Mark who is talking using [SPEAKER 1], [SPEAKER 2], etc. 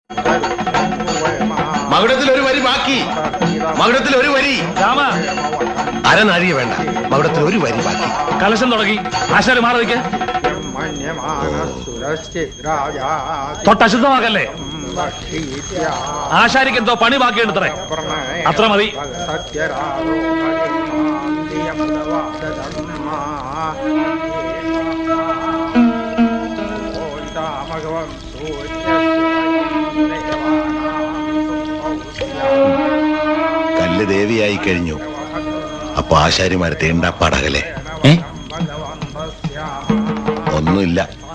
[SPEAKER 1] മകുടത്തിൽ ഒരു വരി ബാക്കി മകുടത്തിൽ ഒരു വരി
[SPEAKER 2] രാമ
[SPEAKER 1] അരനാഴിക വേണ്ട മകുടത്തിൽ ഒരു വരി ബാക്കി
[SPEAKER 2] കലശം തുടങ്ങി ആശാരി മാറി നിൽക്ക തൊട്ടശുദ്ധമാക്കല്ലേ ആശാരിക്ക് എന്തോ പണി ബാക്കിയുണ്ടത്രേ അത്ര മതി
[SPEAKER 1] കല്ല് ദേവിയായി കഴിഞ്ഞു അപ്പൊ ആശാരിമാരെ തേണ്ട പടകലെ
[SPEAKER 2] ഏ
[SPEAKER 1] ഒന്നുമില്ല